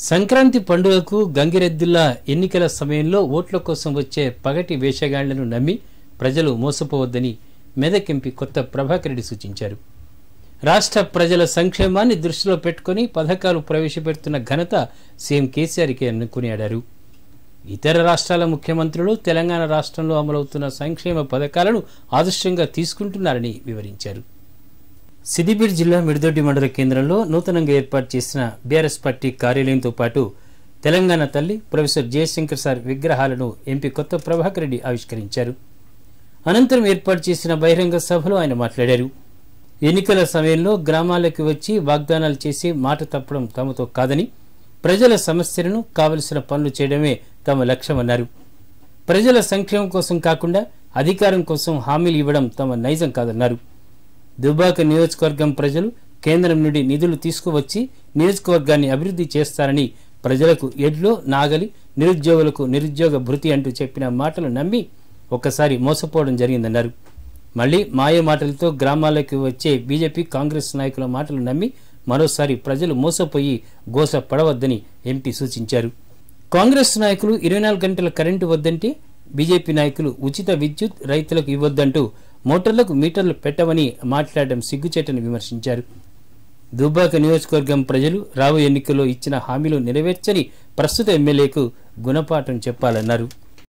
సంక్రాంతి పండుగకు గంగిరెద్దుల్లా ఎన్నికల సమయంలో ఓట్ల కోసం వచ్చే పగటి వేషగాళ్లను నమ్మి ప్రజలు మోసపోవద్దని మెదక్ ఎంపీ కొత్త ప్రభాకర్ రెడ్డి సూచించారు రాష్ట్ర ప్రజల సంక్షేమాన్ని దృష్టిలో పెట్టుకుని పథకాలు ప్రవేశపెడుతున్న ఘనత సీఎం కేసీఆర్కే అని కొనియాడారు ఇతర రాష్ట్రాల ముఖ్యమంత్రులు తెలంగాణ రాష్ట్రంలో అమలవుతున్న సంక్షేమ పథకాలను ఆదర్శంగా తీసుకుంటున్నారని వివరించారు సిద్దిపేట జిల్లా మిడిదొడ్డి మండల కేంద్రంలో నూతనంగా ఏర్పాటు చేసిన బీఆర్ఎస్ పార్టీ కార్యాలయంతో పాటు తెలంగాణ తల్లి ప్రొఫెసర్ జయశంకర్ సార్ విగ్రహాలను ఎంపీ కొత్త ప్రభాకర్ రెడ్డి ఆవిష్కరించారు అనంతరం ఏర్పాటు చేసిన బహిరంగ సభలో ఆయన మాట్లాడారు ఎన్నికల సమయంలో గ్రామాలకు వచ్చి వాగ్దానాలు చేసి మాట తప్పడం తమతో కాదని ప్రజల సమస్యలను కావలసిన పనులు చేయడమే తమ లక్ష్యమన్నారు ప్రజల సంక్షేమం కోసం కాకుండా అధికారం కోసం హామీలు ఇవ్వడం తమ నైజం కాదన్నారు దుబాక నియోజకవర్గం ప్రజలు కేంద్రం నుండి నిధులు తీసుకువచ్చి నియోజకవర్గాన్ని అభివృద్ధి చేస్తారని ప్రజలకు ఎడ్లో నాగలి నిరుద్యోగులకు నిరుద్యోగ భృతి అంటూ చెప్పిన మాటలు నమ్మి ఒక్కసారి మోసపోవడం జరిగిందన్నారు మళ్లీ మాయ మాటలతో గ్రామాలకు వచ్చే బీజేపీ కాంగ్రెస్ నాయకుల మాటలు నమ్మి మరోసారి ప్రజలు మోసపోయి గోస పడవద్దని ఎంపీ సూచించారు కాంగ్రెస్ నాయకులు ఇరవై నాలుగు గంటల కరెంటు వద్దంటే బీజేపీ నాయకులు ఉచిత విద్యుత్ రైతులకు ఇవ్వొద్దంటూ మోటార్లకు మీటర్లు పెట్టమని మాట్లాడడం సిగ్గుచేటని విమర్శించారు దుబ్బాక నియోజకవర్గం ప్రజలు రాబోయే ఎన్నికల్లో ఇచ్చిన హామీలు నెరవేర్చని ప్రస్తుత ఎమ్మెల్యేకు గుణపాఠం చెప్పాలన్నారు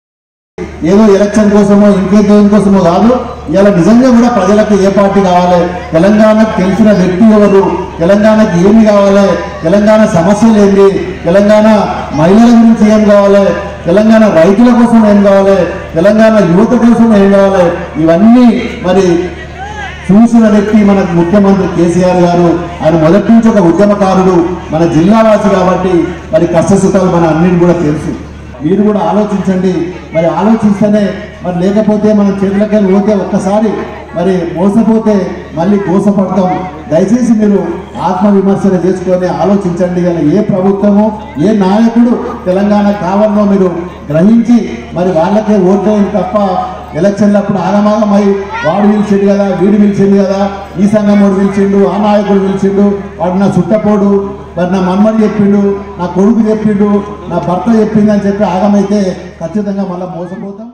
ఏదో ఎలక్షన్ కోసమో ఇంకే దేని కోసమో కాదు ఇలా నిజంగా కూడా ప్రజలకు ఏ పార్టీ కావాలి తెలంగాణకు తెలిసిన వ్యక్తి ఎవరు తెలంగాణకి ఏమి కావాలి తెలంగాణ సమస్యలు ఏంటి తెలంగాణ మహిళల గురించి ఏం కావాలి తెలంగాణ రైతుల కోసం ఏం కావాలి తెలంగాణ యువత కోసం ఏం కావాలి ఇవన్నీ మరి చూసిన వ్యక్తి మనకు ముఖ్యమంత్రి కేసీఆర్ గారు ఆయన మొదటి నుంచి ఒక ఉద్యమకారుడు మన జిల్లావాసి కాబట్టి మరి కష్టసుఖాలు మన అన్నిటి కూడా తెలుసు మీరు కూడా ఆలోచించండి మరి ఆలోచిస్తేనే మరి లేకపోతే మనం చేతులకెళ్ళి పోతే ఒక్కసారి మరి మోసపోతే మళ్ళీ మోసపడతాం దయచేసి మీరు ఆత్మవిమర్శన చేసుకొని ఆలోచించండి ఇలా ఏ ప్రభుత్వమో ఏ నాయకుడు తెలంగాణ కావాలనో మీరు గ్రహించి మరి వాళ్ళకే ఓట్లేయండి తప్ప ఎలక్షన్లప్పుడు ఆగమాగమై వాడు పిలిచిండు కదా వీడు పిలిచిండు కదా ఈ సంఘం వాడు పిలిచిండు ఆ నాయకుడు పిలిచిండు వాడు నా చుట్టపోడు మరి నా మన్మడు చెప్పిండు నా కొడుకు చెప్పిండు నా భర్త చెప్పిండు అని చెప్పి ఆగమైతే ఖచ్చితంగా మళ్ళీ మోసపోతాం